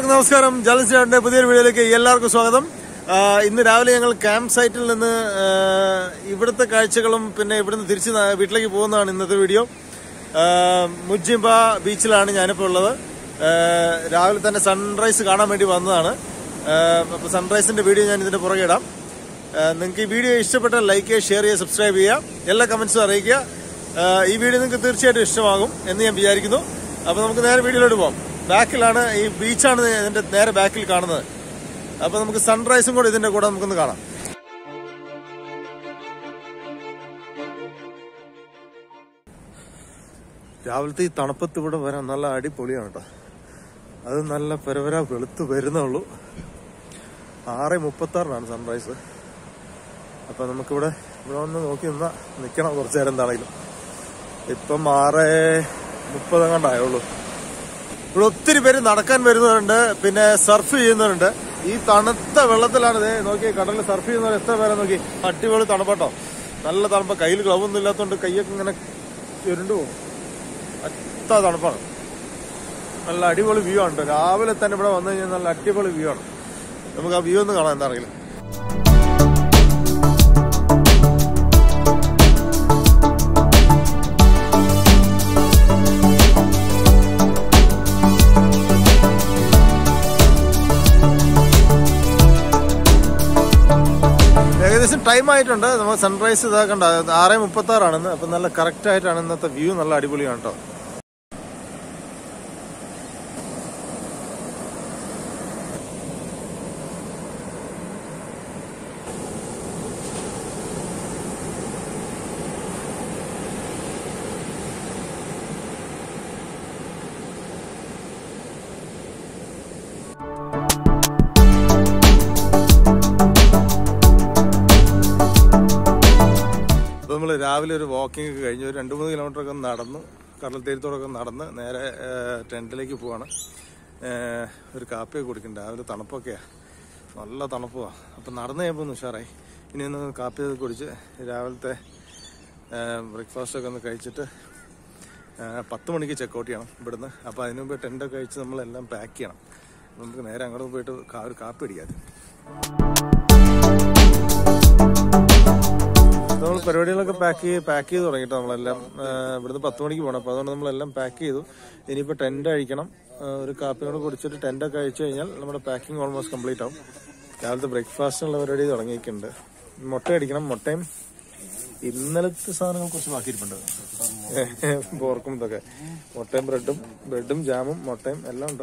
എല്ലാവർക്കും നമസ്കാരം ജലൻസിന്റെ പുതിയൊരു വീഡിയോയിലേക്ക് എല്ലാവർക്കും സ്വാഗതം ആ, ഇന്ന് രാവിലെ ഞങ്ങൾ ക്യാമ്പ് സൈറ്റിൽ നിന്ന് ആ, ഇവിടുത്തെ കാഴ്ചകളും പിന്നെ ഇവിടുന്ന് തിരിച്ച് നാ- വീട്ടിലേക്ക് പോകുന്നതാണ് ഇന്നത്തെ വീഡിയോ ആ, മുജിംബ ബീച്ചിലാണ് ഞാനിപ്പോൾ ഉള്ളത് ആ, രാവിലെ തന്നെ സൺറൈസ് കാണാൻ വേണ്ടി വന്നതാണ് അപ്പോൾ സൺറൈസിന്റെ വീഡിയോ ഞാൻ ഇതിന്റെ പുറകെ ഇടാം നിങ്ങൾക്ക് ഈ വീഡിയോ ഇഷ്ടപ്പെട്ടാൽ ലൈക്ക് ചെയ്യുക ഷെയർ ചെയ്യുക സബ്സ്ക്രൈബ് ചെയ്യുക എല്ലാ കമന്റ്സും അറിയിക്കുക ആ, ഈ വീഡിയോ നിങ്ങൾക്ക് തീർച്ചയായിട്ടും ഇഷ്ടമാകും എന്ന് ഞാൻ വിചാരിക്കുന്നു അപ്പോൾ നമുക്ക് നേരെ വീഡിയോയിലോട്ട് പോകാം ബാക്കിലാണ് ഈ ബീച്ചാണ് ഇതിന്റെ നേരെ ബാക്കിൽ കാണുന്നത് അപ്പോൾ നമുക്ക് സൺറൈസും കൂടെ ഇതിന്റെ കൂടെ നമുക്കൊന്ന് കാണാം രാവിലത്തെ ഈ തണുപ്പത്ത് ഇവിടെ വരാൻ നല്ല അടിപൊളിയാണ് കേട്ടോ അത് നല്ല പെരവര വെളുത്ത് വരുന്നുള്ളൂ ആറ് മുപ്പത്തി ആറിനാണ് സൺറൈസ് അപ്പൊ നമുക്കിവിടെ ഇവിടെ വന്ന് നോക്കി നിന്നാ നിക്കണം കുറച്ചു നേരം എന്താണെങ്കിലും ഇപ്പം ആറ് മുപ്പതങ്ങാണ്ടായുള്ളൂ ഇവിടെ ഒത്തിരി പേര് നടക്കാൻ വരുന്നവരുണ്ട് പിന്നെ സർഫ് ചെയ്യുന്നവരുണ്ട് ഈ തണുത്ത വെള്ളത്തിലാണ് ദേ നോക്കി കടലിൽ സർഫ് ചെയ്യുന്നവർ എത്ര പേരെ നോക്കി അടിപൊളി തണുപ്പാട്ടോ നല്ല തണുപ്പ കയ്യിൽ ഗ്ലൗ ഒന്നും ഇല്ലാത്തതുകൊണ്ട് കൈയൊക്കെ ഇങ്ങനെ ചുരുണ്ടു പോകും അത്ര തണുപ്പാണ് നല്ല അടിപൊളി വ്യൂ ആണ് ട്ടോ. രാവിലെ തന്നെ ഇവിടെ വന്നു കഴിഞ്ഞാൽ നല്ല അടിപൊളി വ്യൂ ആണ് നമുക്ക് ആ വ്യൂ ഒന്ന് കാണാം എന്താണെങ്കിലും ഏകദേശം ടൈം ആയിട്ടുണ്ട് നമ്മൾ സൺറൈസ് ഇതാക്കണ്ട ആറ് മുപ്പത്തി ആറാണെന്ന് അപ്പൊ നല്ല കറക്റ്റ് ആയിട്ടാണ് ഇന്നത്തെ വ്യൂ നല്ല അടിപൊളിയാണ് കേട്ടോ അപ്പോൾ നമ്മൾ രാവിലെ ഒരു വാക്കിംഗ് ഒക്കെ കഴിഞ്ഞ് ഒരു രണ്ട് മൂന്ന് കിലോമീറ്റർ ഒക്കെ നടന്ന് കടൽ തീരത്തോടൊക്കെ നടന്ന് നേരെ ടെൻറ്റിലേക്ക് പോവാണ് ഏഹ്, ഒരു കാപ്പിയൊക്കെ കുടിക്കും രാവിലെ തണുപ്പൊക്കെയാണ് നല്ല തണുപ്പുമാണ് അപ്പം നടന്ന് കഴിയുമ്പോൾ ഒന്ന് ഉഷാറായി ഇനി ഒന്ന് കാപ്പിയൊക്കെ കുടിച്ച് രാവിലത്തെ ബ്രേക്ക്ഫാസ്റ്റ് ഒക്കെ ഒന്ന് കഴിച്ചിട്ട് ഏഹ്, പത്ത് മണിക്ക് ചെക്കൗട്ട് ചെയ്യണം ഇവിടുന്ന് അപ്പോൾ അതിന് മുമ്പ് ടെൻ്റൊക്കെ കഴിച്ച് നമ്മളെല്ലാം പാക്ക് ചെയ്യണം അപ്പോൾ നമുക്ക് നേരെ അങ്ങോട്ട് പോയിട്ട് കാ- ഒരു കാപ്പി അടിക്കാതെ നമ്മൾ പരിപാടികളൊക്കെ പാക്ക് ചെയ്ത് പാക്ക് ചെയ്ത് തുടങ്ങിട്ടോ നമ്മളെല്ലാം ആ, ഇവിടുന്ന് പത്ത് മണിക്ക് പോകണം അപ്പോൾ അതുകൊണ്ട് നമ്മളെല്ലാം പാക്ക് ചെയ്തു ഇനിയിപ്പോൾ ടെൻ്റ് അഴിക്കണം ആ, ഒരു കാപ്പി കൂടെ കുടിച്ചിട്ട് ടെൻ്റൊക്കെ അഴിച്ചു കഴിഞ്ഞാൽ നമ്മുടെ പാക്കിംഗ് ഓൾമോസ്റ്റ് കംപ്ലീറ്റ് ആവും രാവിലത്തെ ബ്രേക്ക്ഫാസ്റ്റിനുള്ള പരിപാടി തുടങ്ങിയിട്ടുണ്ട് മുട്ട അടിക്കണം മുട്ടയും ഇന്നലത്തെ സാധനങ്ങൾ കുറച്ച് ബാക്കിയിരിപ്പുണ്ട് പോർക്കും ഇതൊക്കെ മുട്ടയും ബ്രെഡും ബ്രെഡും ജാമും മുട്ടയും എല്ലാം ഉണ്ട്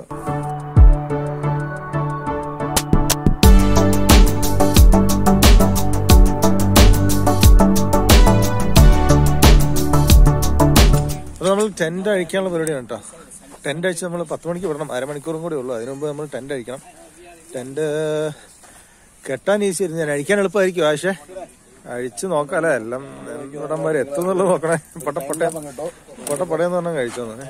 അപ്പോൾ നമ്മൾ ടെന്റ് അഴിക്കാനുള്ള പരിപാടിയാണ് കേട്ടോ ടെന്റ് അഴിച്ച് നമ്മൾ പത്ത് മണിക്ക് വിടണം അരമണിക്കൂറും കൂടെ ഉള്ളൂ അതിനു മുമ്പ് നമ്മൾ ടെന്റ് അഴിക്കണം ടെന്റ് കെട്ടാൻ ഈസി ആയിരുന്നു ഞാൻ അഴിക്കാൻ എളുപ്പമായിരിക്കും പക്ഷേ അഴിച്ച് നോക്കാല്ലേ എല്ലാം എനിക്ക് ഇവിടം വരെ എത്തുന്നുള്ളത് നോക്കണേ പൊട്ട പൊട്ട പൊട്ട പൊട്ടയെന്ന് പറഞ്ഞാൽ കഴിച്ചു തന്നെ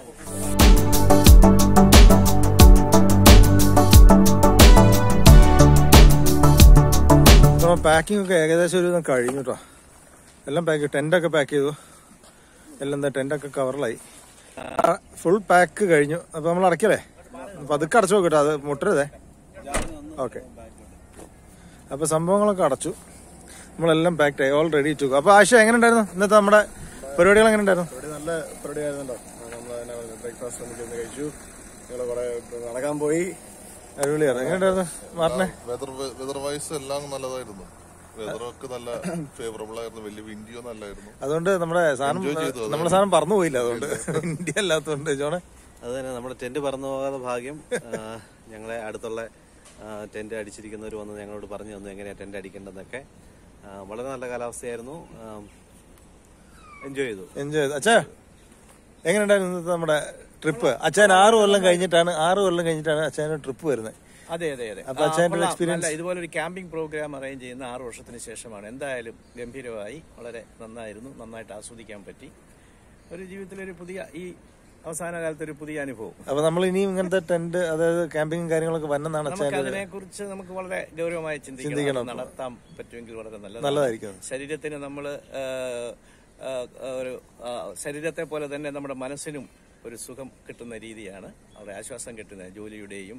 പാക്കിംഗ് ഒക്കെ ഏകദേശം ഒരു വിധം കഴിഞ്ഞു കേട്ടോ എല്ലാം പാക്ക് ടെന്റൊക്കെ പാക്ക് ചെയ്തു എല്ലാം എന്താ ടെന്റൊക്കെ കവറിലായി ഫുൾ പാക്ക് കഴിഞ്ഞു അപ്പൊ നമ്മൾ അടയ്ക്കല്ലേ പതുക്കെ അടച്ചു നോക്കട്ടോ അത് മുട്ടരുതേ ഓക്കെ അപ്പൊ സംഭവങ്ങളൊക്കെ അടച്ചു നമ്മളെല്ലാം പാക്ഡ് ആയി ഓൾ റെഡി ടു അപ്പൊ ആശ എങ്ങനെ ഉണ്ടായിരുന്നു ഇന്നത്തെ നമ്മുടെ പരിപാടികൾ എങ്ങനെ ഉണ്ടായിരുന്നു ഇവിടെ നല്ല പരിപാടി ആയിരുന്നല്ലോ നമ്മൾ ബ്രേക്ക്ഫാസ്റ്റ് നമുക്ക് ഇന്ന് കഴിച്ചു ഞങ്ങൾ കുറെ നടക്കാൻ പോയി അടിപൊളിയായിരുന്നു എങ്ങനെ ഉണ്ടായിരുന്നു മാറിനെ വെതർ വെതർ വൈസ് എല്ലാം നല്ലതായിരുന്നു വെതറൊക്കെ നല്ല ഫേവറബിൾ ആയിരുന്നു വലിയ വിൻഡിയോ നല്ലായിരുന്നു അതുകൊണ്ട് നമ്മുടെ സാധനം Enjoy ചെയ്തു, അതെ. നമ്മുടെ സാധനം പറന്നു പോയില്ല അതുകൊണ്ട് ഇന്ത്യ അല്ലാത്തതുകൊണ്ട് ജോണെ അത് തന്നെ നമ്മുടെ ടെന്റ് പറന്നു പോകാതെ ഭാഗ്യം ആ, ഞങ്ങളെ അടുത്തുള്ള ആ, ടെന്റ് അടിച്ചിരിക്കുന്നവർ വന്ന് ഞങ്ങളോട് പറഞ്ഞു തന്നു എങ്ങനെയാ ടെന്റ് അടിക്കേണ്ടതെന്നൊക്കെ ആ, വളരെ നല്ല കാലാവസ്ഥയായിരുന്നു എൻജോയ് ചെയ്തു എൻജോയ് ചെയ്തു അച്ഛാ എങ്ങനെ ഉണ്ടായിരുന്നു ഇന്നത്തെ നമ്മുടെ ട്രിപ്പ് അച്ഛൻ ആറ് കൊല്ലം കഴിഞ്ഞിട്ടാണ് ആറ് കൊല്ലം കഴിഞ്ഞിട്ടാണ് അച്ഛന് ട്രിപ്പ് വരുന്നത് അതെ അതെ അതെ അപ്പൊ ആ, അച്ഛൻ്റെ കൊള്ളാം. experience? നല്ല ഇതുപോലെ ഒരു ക്യാമ്പിംഗ് പ്രോഗ്രാം അറേഞ്ച് ചെയ്യുന്ന ആറ് വർഷത്തിന് ശേഷമാണ് എന്തായാലും ഗംഭീരമായി വളരെ നന്നായിരുന്നു നന്നായിട്ട് ആസ്വദിക്കാൻ പറ്റി ഒരു ജീവിതത്തിലൊരു പുതിയ ഈ അവസാന കാലത്ത് ഒരു പുതിയ അനുഭവം അപ്പൊ നമ്മൾ ഇനിയും ഇങ്ങനത്തെ ടെന്റ് അതായത് ക്യാമ്പിങ് കാര്യങ്ങളൊക്കെ വന്നെന്നാണ് നമുക്ക് അച്ഛൻ അതിനെ കുറിച്ച് നമുക്ക് വളരെ ഗൗരവമായി ചിന്തിക്കണം. ചിന്തിക്കണം നടത്താൻ പറ്റുമെങ്കിൽ വളരെ നല്ലതാണ് നല്ലതായിരിക്കും ശരീരത്തിന് നമ്മൾ ഒരു ആ, ശരീരത്തെ പോലെ തന്നെ നമ്മുടെ മനസ്സിനും ഒരു സുഖം കിട്ടുന്ന രീതിയാണ് അവിടെ ആശ്വാസം കിട്ടുന്ന ജോലിയുടെയും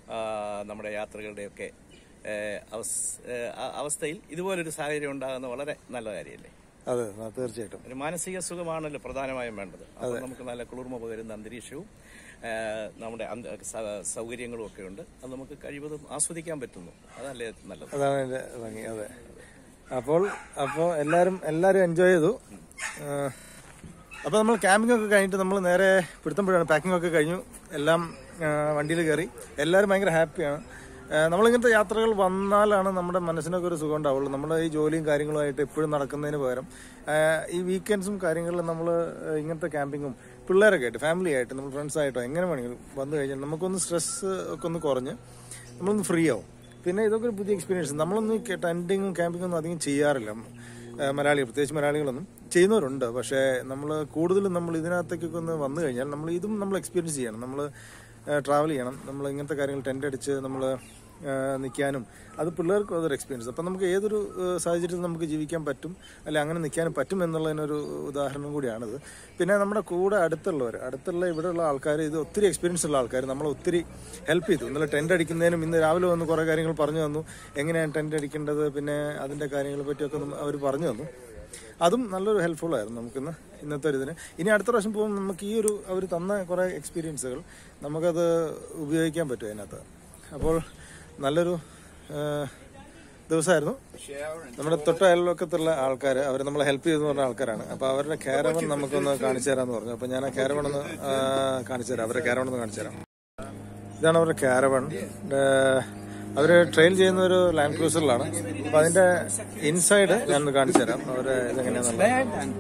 ആ, നമ്മുടെ യാത്രകളുടെയൊക്കെ ഏ, അവസ്- ഏ, ആ- അവസ്ഥയിൽ ഇതുപോലൊരു സാഹചര്യം ഉണ്ടാകുന്നത് വളരെ നല്ല കാര്യമല്ലേ അതെ ആ, തീർച്ചയായിട്ടും ഒരു മാനസിക സുഖമാണല്ലോ പ്രധാനമായും വേണ്ടത് അപ്പോൾ നമുക്ക് നല്ല കുളിർമ പകരുന്ന അന്തരീക്ഷവും ആ, നമ്മുടെ അന്ത- സ- സൗകര്യങ്ങളും ഒക്കെ ഉണ്ട് അത് നമുക്ക് കഴിവതും ആസ്വദിക്കാൻ പറ്റുന്നു അതല്ലേ നല്ലത് അതാണ് എന്റെ ഭംഗി അതെ അപ്പോൾ അപ്പോൾ എല്ലാരും എല്ലാരും എൻജോയ് ചെയ്തു ആ, അപ്പൊ നമ്മൾ ക്യാമ്പിംഗ് ഒക്കെ കഴിഞ്ഞിട്ട് നമ്മൾ നേരെ പിടുത്തമ്പോഴാണ് പാക്കിംഗ് ഒക്കെ കഴിഞ്ഞു എല്ലാം വണ്ടിയിൽ കയറി എല്ലാവരും ഭയങ്കര ഹാപ്പിയാണ് ആ, നമ്മളിങ്ങനത്തെ യാത്രകൾ വന്നാലാണ് നമ്മുടെ മനസ്സിനൊക്കെ ഒരു സുഖം ഉണ്ടാവുള്ളൂ നമ്മുടെ ഈ ജോലിയും കാര്യങ്ങളുമായിട്ട് എപ്പോഴും നടക്കുന്നതിന് പകരം ആ, ഈ വീക്കെൻഡ്സും കാര്യങ്ങളിലും നമ്മൾ ഇങ്ങനത്തെ ക്യാമ്പിങ്ങും പിള്ളേരൊക്കെ ആയിട്ട് ഫാമിലി ആയിട്ട് നമ്മൾ ഫ്രണ്ട്സ് ആയിട്ടോ എങ്ങനെ വേണമെങ്കിലും വന്നു കഴിഞ്ഞാൽ നമുക്കൊന്ന് സ്ട്രെസ് ഒക്കെ ഒന്ന് കുറഞ്ഞ് നമ്മളൊന്ന് ഫ്രീ ആവും പിന്നെ ഇതൊക്കെ ഒരു പുതിയ എക്സ്പീരിയൻസ് നമ്മളൊന്നും ടെൻറ്റിങ്ങും ക്യാമ്പിങ്ങും ഒന്നും അധികം ചെയ്യാറില്ല ഏഹ് മലയാളികൾ പ്രത്യേകിച്ച് മലയാളികളൊന്നും ചെയ്യുന്നവരുണ്ട് പക്ഷേ നമ്മൾ കൂടുതലും നമ്മൾ ഇതിനകത്തേക്കൊക്കെ ഒന്ന് വന്നു കഴിഞ്ഞാൽ നമ്മൾ ഇതും നമ്മൾ എക്സ്പീരിയൻസ് ചെയ്യണം നമ്മൾ ട്രാവൽ ചെയ്യണം നമ്മൾ ഇങ്ങനത്തെ കാര്യങ്ങൾ ടെൻ്റ് അടിച്ച് നമ്മൾ നിൽക്കാനും അത് പിള്ളേർക്കും അതൊരു എക്സ്പീരിയൻസ് അപ്പം നമുക്ക് ഏതൊരു ഏഹ് സാഹചര്യത്തിൽ നമുക്ക് ജീവിക്കാൻ പറ്റും അല്ലെ അങ്ങനെ നിൽക്കാനും പറ്റും എന്നുള്ളതിനൊരു ഉദാഹരണം കൂടിയാണിത് പിന്നെ നമ്മുടെ കൂടെ അടുത്തുള്ളവർ അടുത്തുള്ള ഇവിടെയുള്ള ആൾക്കാർ ഇത് ഒത്തിരി എക്സ്പീരിയൻസ് ഉള്ള ആൾക്കാർ നമ്മൾ ഒത്തിരി ഹെൽപ്പ് ചെയ്തു ഇന്നലെ ടെൻ്റ് അടിക്കുന്നതിനും ഇന്ന് രാവിലെ വന്ന് കുറേ കാര്യങ്ങൾ പറഞ്ഞു തന്നു എങ്ങനെയാണ് ടെൻ്റ് അടിക്കേണ്ടത് പിന്നെ അതിൻ്റെ കാര്യങ്ങളെ പറ്റിയൊക്കെ അവർ പറഞ്ഞു തന്നു അതും നല്ലൊരു ഹെൽപ്ഫുൾ ആയിരുന്നു നമുക്കിന്ന് ഇന്നത്തെ ഒരു ഇതിന് ഇനി അടുത്ത പ്രാവശ്യം പോകുമ്പോൾ നമുക്ക് ഈ ഒരു അവർ തന്ന കുറേ എക്സ്പീരിയൻസുകൾ നമുക്കത് ഉപയോഗിക്കാൻ പറ്റും അതിനകത്ത് അപ്പോൾ നല്ലൊരു ആ, ദിവസമായിരുന്നു നമ്മുടെ തൊട്ട അയൽവക്കത്തുള്ള ആൾക്കാർ അവർ നമ്മളെ ഹെൽപ്പ് ചെയ്തെന്ന് പറഞ്ഞ ആൾക്കാരാണ് അപ്പോൾ അവരുടെ കാരവൺ നമുക്കൊന്ന് കാണിച്ചു തരാമെന്ന് പറഞ്ഞു അപ്പോൾ ഞാൻ ആ കാരവൺ ഒന്ന് ആ, കാണിച്ചു തരാം അവരുടെ കാരവൺ ഒന്ന് കാണിച്ചു തരാം ഇതാണ് അവരുടെ കാരവൺ അവര് ട്രെയിൻ ചെയ്യുന്ന ഒരു ലാൻഡ് ക്രൂസറിലാണ് അപ്പൊ അതിന്റെ ഇൻസൈഡ് ഞാൻ ഒന്ന് കാണിച്ചു തരാം അവര് ഇതെങ്ങനെയാന്നുള്ളത്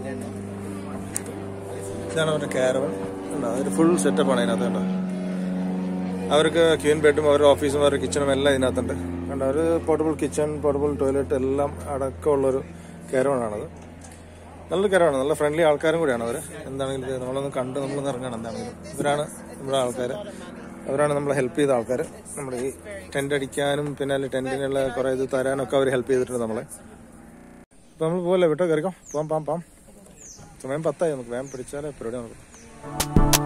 ഇതാണ് അവരുടെ കാരവൺ ഉണ്ടോ അതൊരു ഫുൾ സെറ്റപ്പ് ആണ് ഇതിനകത്ത് കണ്ടോ അവർക്ക് ക്യൂൻ ബെഡും അവരുടെ ഓഫീസും അവരുടെ കിച്ചണും എല്ലാം ഇതിനകത്തുണ്ട് കണ്ടോ ഒരു പോർട്ടബിൾ കിച്ചൺ പോർട്ടബിൾ ടോയ്ലറ്റ് എല്ലാം അടക്കമുള്ളൊരു കാരവണാണത് നല്ലൊരു കാരമാണ് നല്ല ഫ്രണ്ട്ലി ആൾക്കാരും കൂടിയാണ് അവർ എന്താണെങ്കിലും ഇത് നമ്മളൊന്ന് കണ്ട് നമ്മളൊന്ന് ഇറങ്ങണം എന്താണെങ്കിലും ഇവരാണ് നമ്മുടെ ആൾക്കാർ അവരാണ് നമ്മളെ ഹെൽപ്പ് ചെയ്ത ആൾക്കാർ നമ്മുടെ ഈ ടെന്റ് അടിക്കാനും പിന്നെ അതിൽ ടെന്റിനുള്ള കുറെ ഇത് തരാനൊക്കെ അവർ ഹെൽപ്പ് ചെയ്തിട്ടുണ്ട് നമ്മളെ അപ്പൊ നമ്മൾ പോലെ വിട്ടോ കയറിക്കോ പോവാം പാം പാം സമയം പത്തായി നമുക്ക് വേഗം പിടിച്ചാലേ പരിപാടി നമുക്ക്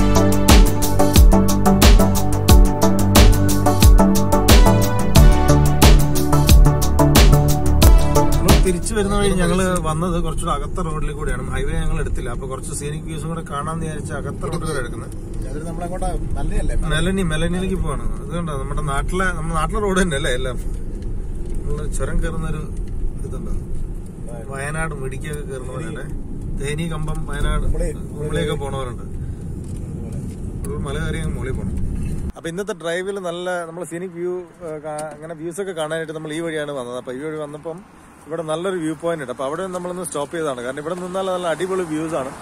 നമ്മൾ തിരിച്ചു വരുന്ന വഴി ഞങ്ങള് വന്നത് കുറച്ചുകൂടെ അകത്ത റോഡിൽ കൂടെയാണ് ഹൈവേ ഞങ്ങൾ എടുത്തില്ല അപ്പൊ കുറച്ച് സീനിക് വ്യൂസും കൂടെ കാണാമെന്ന് വിചാരിച്ച അകത്ത റോഡ് കൂടെ എടുക്കുന്നത് അതൊരു നമ്മളങ്ങോട്ട് നല്ലതല്ലേ മെലനി മെലനിയിലേക്ക് പോവാണ് അതുകൊണ്ടാ നമ്മുടെ നാട്ടിലെ നമ്മുടെ നാട്ടിലെ റോഡ് തന്നെ അല്ലേ എല്ലാം നമ്മള് ചുരം കയറുന്ന ഒരു ഇതുണ്ട് വയനാട് മിടിക്കൊക്കെ കയറുന്ന പോലെ അല്ലേ തേനി കമ്പം വയനാട് മുകളിലേക്ക് പോണവരുണ്ട് ഫുൾ മല കയറി അങ്ങ് മുകളിൽ പോകണം അപ്പൊ ഇന്നത്തെ ഡ്രൈവിൽ നല്ല നമ്മൾ സീനിക് വ്യൂ അങ്ങനെ വ്യൂസ് ഒക്കെ കാണാനായിട്ട് നമ്മൾ ഈ വഴിയാണ് വന്നത് അപ്പൊ ഈ വഴി വന്നപ്പം ഇവിടെ നല്ലൊരു വ്യൂ പോയിന്റ് ഉണ്ട് അപ്പൊ അവിടെ നമ്മളൊന്ന് സ്റ്റോപ്പ് ചെയ്തതാണ് കാരണം ഇവിടെ നിന്നാൽ നല്ല അടിപൊളി വ്യൂസ് ആണ്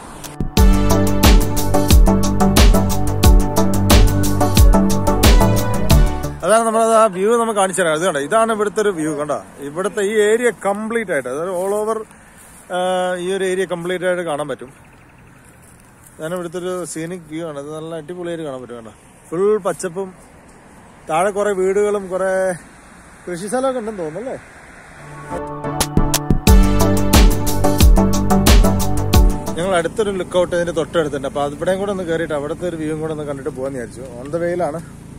അതാണ് നമ്മളത് ആ വ്യൂ നമുക്ക് കാണിച്ചു തരാം ഇത് കണ്ടോ ഇതാണ് ഇവിടുത്തെ ഒരു വ്യൂ കണ്ടോ ഇവിടുത്തെ ഈ ഏരിയ കംപ്ലീറ്റ് ആയിട്ട് അതായത് ഓൾ ഓവർ ഈ ഒരു ഏരിയ കംപ്ലീറ്റ് ആയിട്ട് കാണാൻ പറ്റും ഇതാണ് ഇവിടുത്തെ ഒരു സീനിക് വ്യൂ ആണ് ഇത് നല്ല അടിപൊളിയായിട്ട് കാണാൻ പറ്റും കണ്ടോ ഫുൾ പച്ചപ്പും താഴെ കുറെ വീടുകളും കുറെ കൃഷി സ്ഥലമൊക്കെ ഉണ്ടെന്ന് തോന്നുന്നു അല്ലേ ഞങ്ങൾ അടുത്തൊരു ലുക്കൗട്ട് ഇതിന്റെ തൊട്ടടുത്തുണ്ട് അപ്പൊ അതിവിടെയും കൂടെ ഒന്ന് കയറിയിട്ട് അവിടുത്തെ ഒരു വ്യൂ കൂടെ ഒന്ന് കണ്ടിട്ട് പോകാന്ന് വിചാരിച്ചു ഓൺ ദ വേയിലാണ്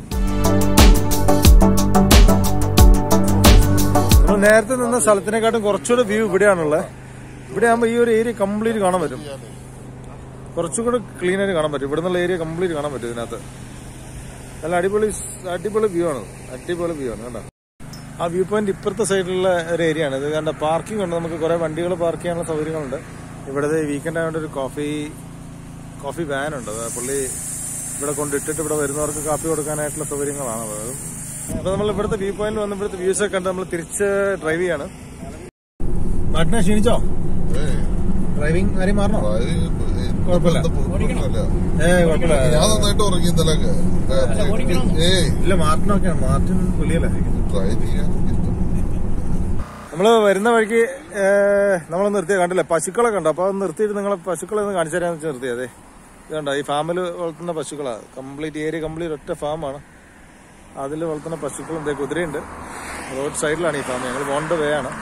നമ്മൾ നേരത്തെ നിന്ന സ്ഥലത്തിനെക്കാട്ടും കുറച്ചുകൂടെ വ്യൂ ഇവിടെയാണുള്ളത് ഇവിടെ ആകുമ്പോൾ ഈ ഒരു ഏരിയ കംപ്ലീറ്റ് കാണാൻ പറ്റും കുറച്ചുകൂടെ ക്ലീൻ ആയിട്ട് കാണാൻ പറ്റും ഇവിടെ നിന്നുള്ള ഏരിയ കംപ്ലീറ്റ് കാണാൻ പറ്റും ഇതിനകത്ത് നല്ല അടിപൊളി അടിപൊളി വ്യൂ ആണ് അടിപൊളി വ്യൂ ആണ് കണ്ടോ ആ വ്യൂ പോയിന്റ് ഇപ്പുറത്തെ സൈഡിലുള്ള ഒരു ഏരിയ ആണ് ഇത് കണ്ട പാർക്കിംഗ് ഉണ്ട് നമുക്ക് കുറെ വണ്ടികൾ പാർക്ക് ചെയ്യാനുള്ള സൗകര്യങ്ങളുണ്ട് ഇവിടുത്തെ വീക്കെൻഡ് ആയതുകൊണ്ട് ഒരു കോഫി കോഫി വാൻ ഉണ്ട് അത് പുള്ളി ഇവിടെ കൊണ്ടിട്ടിട്ട് ഇവിടെ വരുന്നവർക്ക് കാപ്പി കൊടുക്കാനായിട്ടുള്ള സൗകര്യങ്ങളാണ് അത് അപ്പൊ നമ്മൾ ഇവിടുത്തെ വ്യൂ പോയിന്റ് വന്ന് ഇവിടുത്തെ വ്യൂസ് ഒക്കെ കണ്ട് നമ്മൾ തിരിച്ച് ഡ്രൈവ് ചെയ്യാണ് മാറ്റിനെ ക്ഷീണിച്ചോ ഡ്രൈവിംഗ് കാര്യം മാറണോ കുഴപ്പമില്ല. ഏ കുഴപ്പമില്ല ഞാൻ നന്നായിട്ട് ഉറങ്ങി ഇന്നലെ ഏയ് ഇല്ല മാർട്ടിനൊക്കെയാണ് മാർട്ടിൻ പുലിയല്ലേ ഡ്രൈവ് ചെയ്യാൻ ഇഷ്ടം നമ്മള് വരുന്ന വഴിക്ക് നമ്മൾ നിർത്തിയ കണ്ടില്ലേ പശുക്കളൊക്കെ ഉണ്ട് അപ്പൊ അത് നിർത്തിയിട്ട് നിങ്ങളെ പശുക്കളെ ഒന്ന് കാണിച്ചു തരാന്ന് വെച്ച് നിർത്തിയതേ ഇത് കണ്ടോ ഈ ഫാമിൽ വളർത്തുന്ന പശുക്കളാ കംപ്ലീറ്റ് ഏരിയ കംപ്ലീറ്റ് ഒറ്റ ഫാമാണ് അതിൽ വളർത്തുന്ന പശുക്കളും ഇതേ കുതിരയുണ്ട് റോഡ് സൈഡിലാണ് ഈ ഫാം ഞങ്ങൾ പോണ്ട വേ ആണ്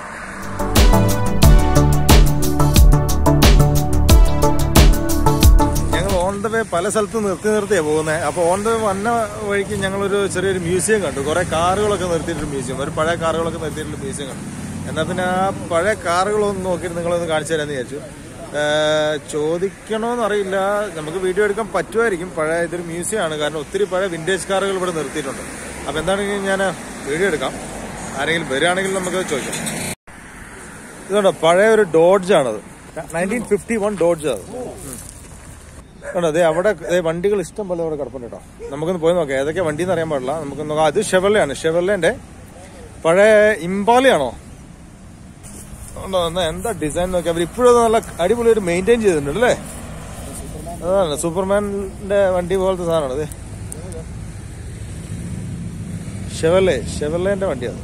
ഞങ്ങൾ ഓൺ ദ വേ പല സ്ഥലത്ത് നിർത്തി നിർത്തിയാണ് പോകുന്നത് അപ്പോൾ ഓൺ ദ വന്ന വഴിക്ക് ഞങ്ങളൊരു ചെറിയൊരു മ്യൂസിയം കണ്ടു കുറേ കാറുകളൊക്കെ നിർത്തിയിട്ടൊരു മ്യൂസിയം ഒരു പഴയ കാറുകളൊക്കെ നിർത്തിയിട്ടൊരു മ്യൂസിയം കണ്ടു എന്നാൽ പിന്നെ ആ പഴയ കാറുകളൊന്ന് നോക്കിയിട്ട് നിങ്ങളൊന്ന് കാണിച്ചു തരാമെന്ന് വിചാരിച്ചു ഏഹ് ചോദിക്കണോന്ന് അറിയില്ല നമുക്ക് വീഡിയോ എടുക്കാൻ പറ്റുമായിരിക്കും പഴയ ഇതൊരു മ്യൂസിയം ആണ് കാരണം ഒത്തിരി പഴയ വിന്റേജ് കാറുകൾ ഇവിടെ നിർത്തിയിട്ടുണ്ട് അപ്പോൾ എന്താണെങ്കിൽ ഞാൻ വീഡിയോ എടുക്കാം ആരെങ്കിലും വരികയാണെങ്കിൽ നമുക്ക് ചോദിക്കാം ഇതുണ്ടോ പഴയ ഒരു ഡോഡ്ജ് ആണത് നയൻറ്റീൻ ഫിഫ്റ്റി വൺ ഡോഡ്ജ് അത് കണ്ടോ അതെ അവിടെ ദേ വണ്ടികൾ ഇഷ്ടം പോലെ അവിടെ കിടപ്പുണ്ട് കേട്ടോ നമുക്കൊന്ന് പോയി നോക്കാം ഏതൊക്കെ വണ്ടി എന്ന് അറിയാൻ പാടില്ല നമുക്ക് നോക്കാം അത് ഷെവർലയാണ് ഷെവർലേന്റെ പഴയ ഇമ്പാലയാണോ ഉണ്ടോ എന്നാ എന്താ ഡിസൈൻ നോക്കി അവർ ഇപ്പോഴും നല്ല അടിപൊളിയായിട്ട് മെയിൻറ്റെയിൻ ചെയ്തിട്ടുണ്ട് അല്ലേ അതാണ് സൂപ്പർമാനിന്റെ വണ്ടി പോലത്തെ സാധനമാണ് അതെ ഷെവർലെ ഷെവർലേന്റെ വണ്ടിയാണ്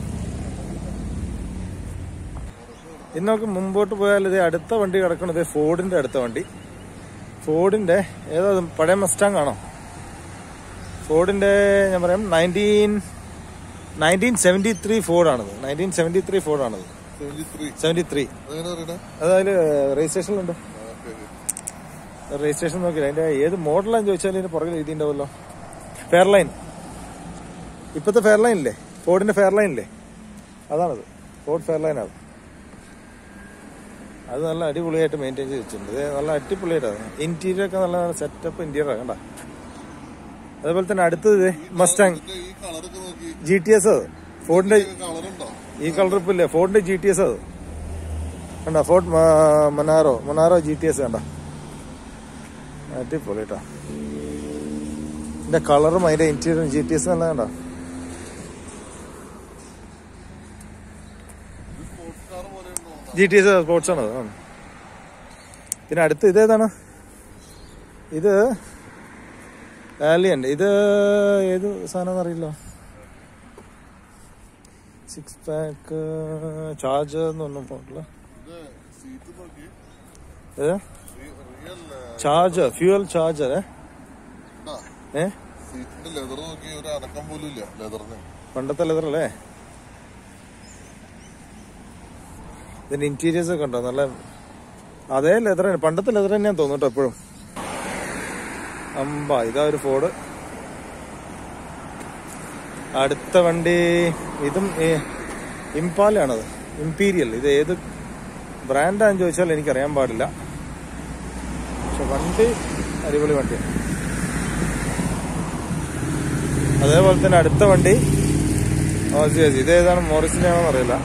ഇന്ന് നമുക്ക് മുമ്പോട്ട് പോയാൽ ഇത് അടുത്ത വണ്ടി കിടക്കുന്നത് ഫോർഡിന്റെ അടുത്ത വണ്ടി ഫോർഡിന്റെ ഏതാ ഇത്? പഴയ മസ്റ്റാങ് ആണോ ഫോർഡിന്റെ ഞാൻ പറയാം നയൻറ്റീൻ നയൻറ്റീൻ സെവൻറ്റി ത്രീ ഫോർഡാണത് നയൻറ്റീൻ സെവൻറ്റി ത്രീ ഫോർഡാണത് സെവന്റി ത്രീ സെവൻറ്റി ത്രീ അതെങ്ങനെ അറിയണേ അതായത് രജിസ്ട്രേഷനിലുണ്ട് രജിസ്ട്രേഷൻ നോക്കില്ല അതിന്റെ ഏത് മോഡലാന്ന് ചോദിച്ചാൽ ഇതിന്റെ പുറകിൽ എഴുതിണ്ടാവല്ലോ ഫെയർലൈൻ ഇപ്പോഴത്തെ ഫെയർലൈൻ ഇല്ലേ ഫോർഡിന്റെ ഫെയർലൈൻ ഇല്ലേ അതാണത് ഫോർഡ് ഫെയർലൈൻ ആണ് അത് നല്ല അടിപൊളിയായിട്ട് മെയിൻറ്റെയിൻ ചെയ്ത് വെച്ചിട്ടുണ്ട് ഇത് നല്ല അടിപൊളിയായിട്ടാണ് ഇന്റീരിയർ ഒക്കെ നല്ല സെറ്റപ്പ് ഇന്റീരിയർ കണ്ട അതുപോലെ തന്നെ അടുത്തത് മസ്റ്റാങ് ഇതിന്റെ ഈ കളറൊക്കെ നോക്കി ജി ടി എസ് ഫോർഡിന്റെ കളറുണ്ടോ ഈ കളർ ഇപ്പൊ ഇല്ലേ ഫോർഡിന്റെ ജി ടി എസ് അത് കണ്ട Ford Monaro Monaro G T S കണ്ട അടിപൊളി കേട്ടോ ഇതിന്റെ കളറും അതിന്റെ ഇന്റീരിയറും ജി ടി എസ് നല്ല കണ്ട ജി ടി എസ് സ്പോർട്സ് ആണ് അത്. ആ. പിന്നെ അടുത്ത് ഇതേതാണ് ഇത് ആലിയൻ ഇത് ഏത് സാധനം അറിയില്ല സിക്സ് പാക്ക് ചാർജർ എന്ന് പറഞ്ഞ മോഡല് ഇത് സീറ്റ് നോക്കി ഏ റിയൽ ചാർജർ ഫ്യൂവൽ ചാർജർ ഏ സീറ്റിന്റെ ലെതർ നോക്കി ഒരു അനക്കം പോലും ഇല്ല ലെതറിന് പണ്ടത്തെ ലെതർ അല്ലേ ഇതിന്റെ ഇന്റീരിയേഴ്സ് ഒക്കെ ഉണ്ടോ നല്ല അതേ ലെതർ തന്നെ പണ്ടത്തെ ലെതർ തന്നെയാന്ന് തോന്നുന്നു കേട്ടോ എപ്പോഴും അമ്പ ഇതാ ഒരു ഫോർഡ് അടുത്ത വണ്ടി ഇതും ഇംപാലാണത് ഇംപീരിയൽ ഇത് ഏത് ബ്രാൻഡാന്ന് ചോദിച്ചാൽ എനിക്കറിയാൻ പാടില്ല പക്ഷെ വണ്ടി അടിപൊളി വണ്ടിയാണ് അതേപോലെ തന്നെ അടുത്ത വണ്ടി ഓസി ഓസി ഇത് ഏതാണ് മോറിസിന്റെ ആണോ അറിയില്ല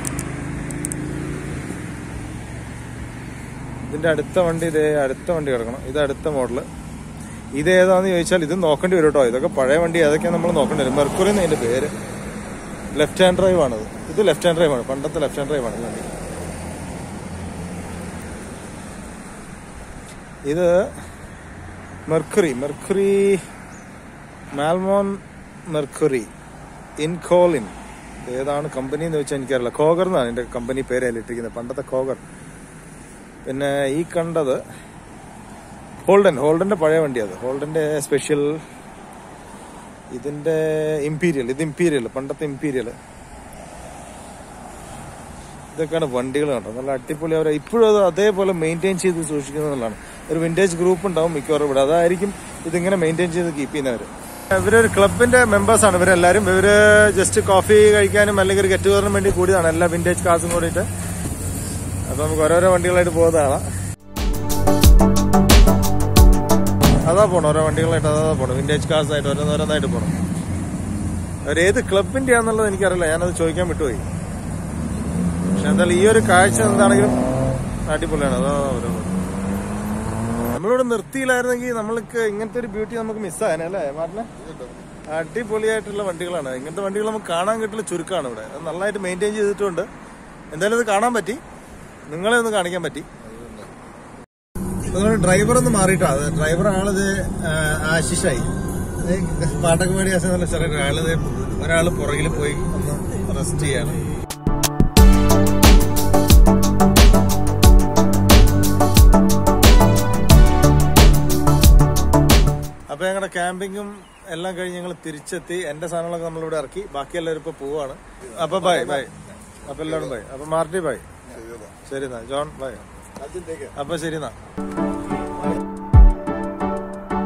ഇതിന്റെ അടുത്ത വണ്ടി ഇതേ അടുത്ത വണ്ടി കിടക്കണം ഇത് അടുത്ത മോഡല് ഇത് ഏതാന്ന് ചോദിച്ചാൽ ഇത് നോക്കേണ്ടി വരും കേട്ടോ ഇതൊക്കെ പഴയ വണ്ടി അതൊക്കെ നമ്മൾ നോക്കേണ്ടി വരും മെർക്കുറി എന്ന് അതിന്റെ പേര് ലെഫ്റ്റ് ഹാൻഡ് ഡ്രൈവ് ആണത് ഇത് ലെഫ്റ്റ് ഹാൻഡ് ഡ്രൈവ് ആണ് പണ്ടത്തെ ലെഫ്റ്റ് ഹാൻഡ് ഡ്രൈവ് ആണ് ഈ വണ്ടി ഇത് മെർക്കുറി മെർക്കുറി മാൽമോൺ മെർക്കുറി ഇൻകോളിൻ ഏതാണ് കമ്പനി എന്ന് വെച്ചാൽ എനിക്കറിയില്ല കോഗർ എന്നാണ് എൻ്റെ കമ്പനി പേര് അതിലിട്ടിരിക്കുന്നത് പണ്ടത്തെ കോഗർ പിന്നെ ഈ കണ്ടത് ഹോൾഡൻ ഹോൾഡന്റെ പഴയ വണ്ടി അത് ഹോൾഡന്റെ സ്പെഷ്യൽ ഇതിന്റെ ഇമ്പീരിയൽ ഇത് ഇമ്പീരിയൽ പണ്ടത്തെ ഇമ്പീരിയൽ ഇതൊക്കെയാണ് വണ്ടികൾ കണ്ടോ നല്ല അടിപൊളി അവരെ ഇപ്പോഴും അത് അതേപോലെ മെയിൻറ്റെയിൻ ചെയ്ത് സൂക്ഷിക്കുന്നതാണ് ഒരു വിന്റേജ് ഗ്രൂപ്പ് ഉണ്ടാവും മിക്കവാറും ഇവിടെ അതായിരിക്കും ഇതിങ്ങനെ മെയിൻറ്റെയിൻ ചെയ്ത് കീപ്പ് ചെയ്യുന്നവർ ഇവരൊരു ക്ലബിന്റെ മെമ്പേഴ്സ് ആണ് ഇവരെല്ലാരും ഇവര് ജസ്റ്റ് കോഫി കഴിക്കാനും അല്ലെങ്കിൽ ഒരു ഗെറ്റ് ടുഗറിനും വേണ്ടി കൂടിയതാണ് എല്ലാ വിന്റേജ് കാർസും കൂടിയിട്ട് അപ്പൊ നമുക്ക് ഓരോരോ വണ്ടികളായിട്ട് പോകുന്നതാണ് അതാ പോണം ഓരോ വണ്ടികളായിട്ട് അതാ പോണം വിന്റേജ് കാർസ് ആയിട്ട് ഓരോന്നോരോന്നായിട്ട് പോണം അവരേത് ക്ലബിന്റെ ആണെന്നുള്ളത് എനിക്കറിയില്ല ഞാനത് ചോദിക്കാൻ വിട്ടുപോയി പക്ഷെ എന്തായാലും ഈ ഒരു കാഴ്ച എന്താണെങ്കിലും അടിപൊളിയാണ് അതാ ഓരോ നമ്മളിവിടെ നിർത്തിയില്ലായിരുന്നെങ്കിൽ നമ്മൾക്ക് ഇങ്ങനത്തെ ഒരു ബ്യൂട്ടി നമുക്ക് മിസ്സായനെ അല്ലേ മാറിനെ അടിപൊളിയായിട്ടുള്ള വണ്ടികളാണ് ഇങ്ങനത്തെ വണ്ടികൾ നമുക്ക് കാണാൻ കിട്ടുന്ന ചുരുക്കമാണ് ഇവിടെ അത് നന്നായിട്ട് മെയിൻറ്റെയിൻ ചെയ്തിട്ടുണ്ട് എന്തായാലും ഇത് കാണാൻ പറ്റി നിങ്ങളെ ഒന്ന് കാണിക്കാൻ പറ്റി ഡ്രൈവർ ഒന്ന് മാറിയിട്ടോ അത് ഡ്രൈവർ ആളിത് ആശിഷായി പാട്ടൊക്കെ പാടി ആശ നല്ല ചെറിയ ആളിത് ഒരാള് പുറകിൽ പോയി ഒന്ന് റെസ്റ്റ് ചെയ്യാണ് അപ്പൊ ഞങ്ങളുടെ ക്യാമ്പിങ്ങും എല്ലാം കഴിഞ്ഞ് ഞങ്ങൾ തിരിച്ചെത്തി എന്റെ സാധനങ്ങളൊക്കെ നമ്മളിവിടെ ഇറക്കി ബാക്കി എല്ലാവരും ഇപ്പൊ പോവാണ് അപ്പൊ ബൈ ബൈ അപ്പൊ എല്ലാവരും ബൈ അപ്പൊ മാർട്ടി ബൈ ശരി എന്നാ ജോൺ ബൈ അപ്പൊ ശരി എന്നാ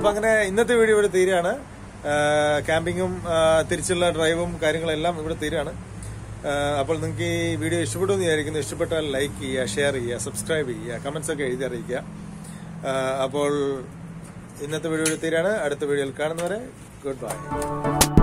അപ്പൊ അങ്ങനെ ഇന്നത്തെ വീഡിയോ ഇവിടെ തീരുകയാണ് ക്യാമ്പിങ്ങും തിരിച്ചുള്ള ഡ്രൈവും കാര്യങ്ങളെല്ലാം ഇവിടെ തീരുകയാണ് ആ, അപ്പോൾ നിങ്ങൾക്ക് ഈ വീഡിയോ ഇഷ്ടപ്പെട്ടു എന്ന് വിചാരിക്കുന്നു ഇഷ്ടപ്പെട്ടാൽ ലൈക്ക് ചെയ്യുക ഷെയർ ചെയ്യുക സബ്സ്ക്രൈബ് ചെയ്യുക കമന്റ്സ് ഒക്കെ എഴുതി അറിയിക്കുക ആ, അപ്പോൾ ഇന്നത്തെ വീഡിയോ ഇവിടെ തീരാണ് അടുത്ത വീഡിയോയിൽ കാണുന്നവരെ ഗുഡ് ബൈ